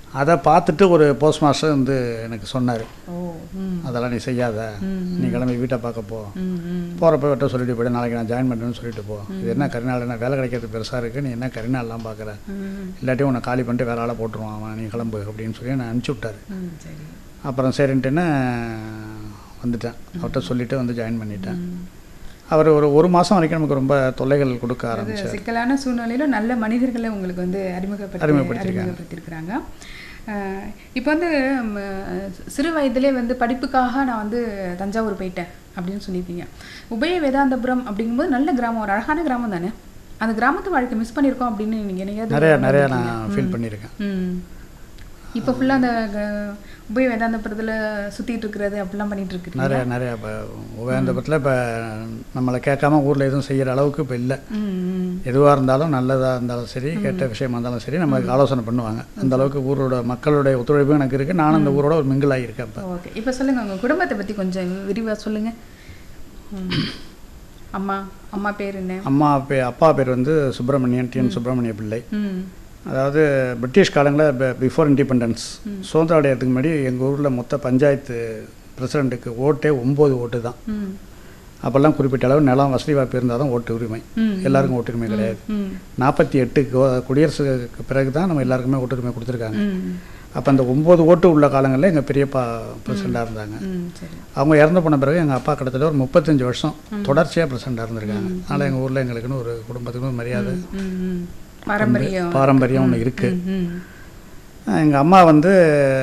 அதை பார்த்துட்டு ஒரு போஸ்ட் மாஸ்டர் வந்து எனக்கு சொன்னார் ஓ ம் அதெல்லாம் நீ செய்யாத ம், நீ கிளம்பி வீட்டை பார்க்க போ ம் ம் போகிறப்ப விட்ட சொல்லிட்டு போய்ட்டு நாளைக்கு நான் ஜாயின் பண்ணுறேன்னு சொல்லிட்டு போ இது என்ன கரிநாள் என்ன வேலை கிடைக்கிறது பெருசாக இருக்குது நீ என்ன கரிநாள்லாம் பார்க்குற ம் இல்லாட்டி உன்னை காலி பண்ணிட்டு வேற ஆளை போட்டுருவான் அவன் நீ கிளம்பு அப்படின்னு சொல்லி நான் அனுப்பிச்சி விட்டாரு ம் சரி அப்புறம் சரின்ட்டுன்னு வந்துட்டேன் அவர்கிட்ட சொல்லிவிட்டு வந்து ஜாயின் பண்ணிட்டேன் ம். அவர் ஒரு ஒரு மாதம் வரைக்கும் நமக்கு ரொம்ப தொல்லைகள் கொடுக்க அது ஆரம்பிச்சார் சிக்கலான சூழ்நிலையில நல்ல மனிதர்களை உங்களுக்கு வந்து அறிமுகப்படுத்தி அறிமுகப்படுத்தியிருக்காங்க. அறிமுகப்படுத்தியிருக்கிறாங்க அஹ் இப்போ வந்து ம், சிறு வயதிலே வந்து படிப்புக்காக நான் வந்து தஞ்சாவூர் போயிட்டேன் அப்படின்னு சொல்லியிருக்கீங்க உபய வேதாந்தபுரம் அப்படிங்கும்போது நல்ல கிராமம் ஒரு அழகான கிராமம் தானே அந்த கிராமத்து வாழ்க்கை மிஸ் பண்ணியிருக்கோம் அப்படின்னு நீங்கள் என்னையாவது நிறைய நிறைய உணர்ந்திருக்கீங்க? நான் ஃபீல் பண்ணியிருக்கேன் ம் இப்போ ஃபுல்லாக அந்த க- உபய வேதாந்தபுரத்தில் சுற்றிட்டு இருக்கிறது அப்படிலாம் பண்ணிட்டு இருக்கிறீங்க நிறைய நிறைய இப்போ உபயந்தபுரத்தில் இப்போ நம்மளை கேட்காம ஊரில் எதுவும் செய்கிற அளவுக்கு இப்போ இல்லை ம் ம் எதுவாக இருந்தாலும் நல்லதாக இருந்தாலும் சரி கெட்ட விஷயமா இருந்தாலும் சரி நம்மளுக்கு ஆலோசனை பண்ணுவாங்க அந்த அளவுக்கு ஊரோட மக்களுடைய ஒத்துழைப்பும் எனக்கு இருக்குது நானும் அந்த ஊரோட ஒரு மிங்கிள் ஆகியிருக்கேன் இப்போ ஓகே இப்போ சொல்லுங்க உங்க குடும்பத்தை பத்தி கொஞ்சம் விரிவா சொல்லுங்க ம். அம்மா அம்மா பேர் என்ன அம்மா பே அப்பா பேர் வந்து சுப்பிரமணியன் டிஎன் சுப்பிரமணிய பிள்ளை ம் அதாவது பிரிட்டிஷ் காலங்களில் பிஃபோர் இண்டிபெண்டன்ஸ் சுதந்திரம் அடையிறதுக்கு முன்னாடி எங்கள் ஊரில் மொத்த பஞ்சாயத்து பிரசிடண்ட்டுக்கு ஓட்டே ஒம்பது ஓட்டு தான் ம் அப்போல்லாம் குறிப்பிட்ட அளவு நிலம் வசதி வாய்ப்பு இருந்தால் தான் ஓட்டு உரிமை ம். எல்லாருக்கும் ஓட்டு உரிமை கிடையாது ம் நாற்பத்தி எட்டு குடியரசுக்கு பிறகு தான் நம்ம எல்லாருக்குமே ஓட்டு உரிமை கொடுத்துருக்காங்க ம் அப்போ அந்த ஒம்பது ஓட்டு உள்ள காலங்களில் எங்கள் பெரியப்பா பிரசிடண்டாக இருந்தாங்க ம் சரி அவங்க இறந்து போன பிறகு எங்கள் அப்பா கிட்டத்தட்ட ஒரு முப்பத்தஞ்சு வருஷம் தொடர்ச்சியாக பிரசிடண்டாக இருந்திருக்காங்க அதனால் எங்கள் ஊரில் எங்களுக்குன்னு ஒரு குடும்பத்துக்குன்னு ஒரு மரியாதை ம் ம் பாரம்பரியம் பாரம்பரியம் ஒன்று இருக்குது ம் ம் எங்கள் அம்மா வந்து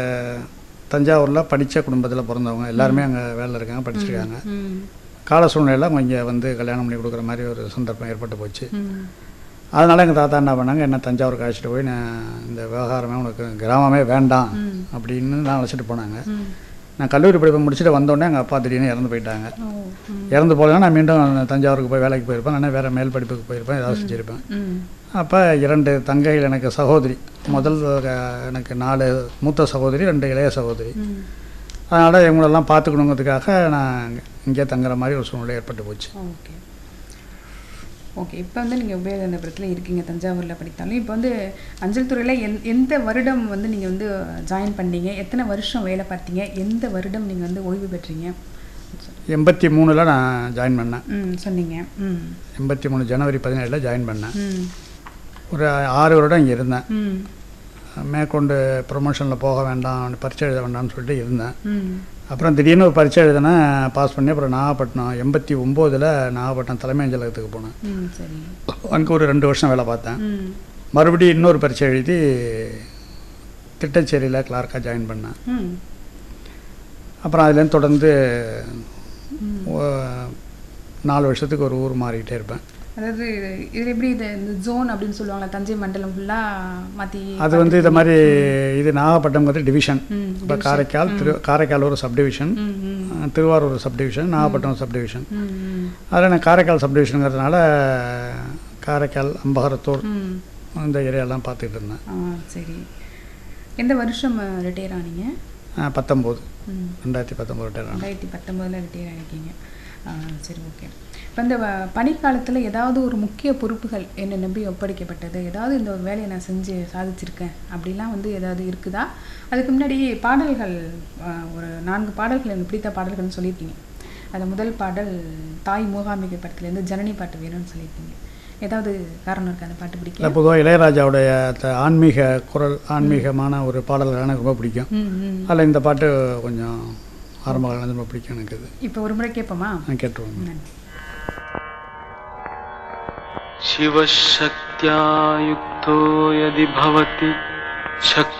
தஞ்சாவூரில் படித்த குடும்பத்தில் பிறந்தவங்க எல்லாருமே அங்கே வேலையில் இருக்காங்க படிச்சிருக்காங்க ம் கால சூழ்நிலையில் அவங்க இங்கே வந்து கல்யாணம் பண்ணி கொடுக்குற மாதிரி ஒரு சந்தர்ப்பம் ஏற்பட்டு போச்சு ம் அதனால் எங்கள் தாத்தா என்ன பண்ணாங்க என்ன தஞ்சாவூருக்கு அழைச்சிட்டு போய் நான் இந்த விவகாரமே உனக்கு கிராமமே வேண்டாம் ம். அப்படின்னு நான் அழைச்சிட்டு போனாங்க ம் நான் கல்லூரி படிப்பை முடிச்சுட்டு வந்தோடனே எங்கள் அப்பா திடீர்னு இறந்து போயிட்டாங்க ஓ ம் இறந்து போகலன்னா நான் மீண்டும் தஞ்சாவூருக்கு போய் வேலைக்கு போயிருப்பேன் இல்லைன்னா வேறு மேல் படிப்புக்கு போயிருப்பேன் ஏதாவது செஞ்சுருப்பேன் ம் அப்போ இரண்டு தங்கைகள் எனக்கு சகோதரி முதல் அஹ், எனக்கு நாலு மூத்த சகோதரி ரெண்டு இளைய சகோதரி ம் அதனால் இவங்களெல்லாம் பார்த்துக்கணுங்கிறதுக்காக நான் இங்கே தங்குற மாதிரி ஒரு சூழ்நிலை ஏற்பட்டு போச்சு ஓகே ஓகே இப்போ வந்து நீங்கள் உபயோகந்தபுரத்தில் இருக்கீங்க தஞ்சாவூரில் படித்தாலும் இப்போ வந்து அஞ்சல் துறையில் எந் எந்த வருடம் வந்து நீங்கள் வந்து ஜாயின் பண்ணீங்க எத்தனை வருஷம் வேலை பார்த்தீங்க எந்த வருடம் நீங்கள் வந்து ஓய்வு பெற்றீங்க எண்பத்தி மூணில் நான் ஜாயின் பண்ணேன் ம் சொன்னீங்க ம் எண்பத்தி மூணு ஜனவரி பதினேழில் ஜாயின் பண்ணேன் ம் ஒரு ஆறு வருடம் இங்கே இருந்தேன் ம் மேற்கொண்டு ப்ரொமோஷனில் போக வேண்டாம் பரீட்சை எழுத வேண்டாம்னு சொல்லிட்டு இருந்தேன் ம் அப்புறம் திடீர்னு ஒரு பரீட்சை எழுதினேன் பாஸ் பண்ணி அப்புறம் நாகப்பட்டினம் எண்பத்தி ஒம்போதில் நாகப்பட்டினம் தலைமை அஞ்சலகத்துக்கு போனேன் ம் சரி அங்கே ஒரு ரெண்டு வருஷம் வேலை பார்த்தேன் ம் மறுபடியும் இன்னொரு பரீட்சை எழுதி திட்டச்சேரியில் கிளார்க்காக ஜாயின் பண்ணேன் ம் அப்புறம் அதுலேருந்து தொடர்ந்து ம். ஓ- நாலு வருஷத்துக்கு ஒரு ஊர் மாறிக்கிட்டே இருப்பேன் அதாவது இது எப்படி இது இந்த ஜோன் அப்படின்னு சொல்லுவாங்களா தஞ்சை மண்டலம் ஃபுல்லாக மாற்றி அது வந்து இந்த மாதிரி இது நாகப்பட்டினம்ங்கிறது டிவிஷன் ம் இப்போ காரைக்கால் திரு காரைக்கால் ஒரு சப்டிவிஷன் ம் ம் திருவாரூர் ஒரு சப்டிவிஷன் நாகப்பட்டினம் சப்டிவிஷன் ம் ம் அதில் நான் காரைக்கால் சப்டிவிஷனுங்கிறதுனால காரைக்கால் அம்பகரத்தூர் ம் இந்த ஏரியாலாம் பார்த்துக்கிட்டு இருந்தேன் ஆ சரி எந்த வருஷம் ரிட்டையர் ஆனீங்க ஆ, பத்தொம்போது ம் ரெண்டாயிரத்தி பத்தொம்போது ரிட்டையர் ஆனேன் ரெண்டாயிரத்தி பத்தொம்போதில் ரிட்டையர் ஆகிருக்கீங்க ஆ சரி ஓகே இப்போ இந்த வ- பணிக்காலத்தில் ஏதாவது ஒரு முக்கிய பொறுப்புகள் என்னை நம்பி ஒப்படைக்கப்பட்டது ஏதாவது இந்த ஒரு வேலையை நான் செஞ்சு சாதிச்சிருக்கேன் அப்படிலாம் வந்து ஏதாவது இருக்குதா அதுக்கு முன்னாடி பாடல்கள் ஆ, ஒரு நான்கு பாடல்கள் எனக்கு பிடித்த பாடல்கள்னு சொல்லியிருக்கீங்க அது முதல் பாடல் தாய் மூகாம்பிகை படத்துலேருந்து ஜனனி பாட்டு வேணும்னு சொல்லியிருக்கீங்க ஏதாவது காரணம் இருக்கா அந்த பாட்டு பிடிக்க இல்லை பொதுவாக இளையராஜாவுடைய த- ஆன்மீக குரல் ஆன்மீகமான ஒரு பாடல்கள் எனக்கு ரொம்ப பிடிக்கும் ம் ம் அதில் இந்த பாட்டு கொஞ்சம் ஆரம்ப காலம் ரொம்ப பிடிக்கும் எனக்கு இது இப்போ ஒரு முறை கேட்போமா நான் கேட்டுருவேன் நன்றி शिवशक्त्या युक्तो यदि भवति शक्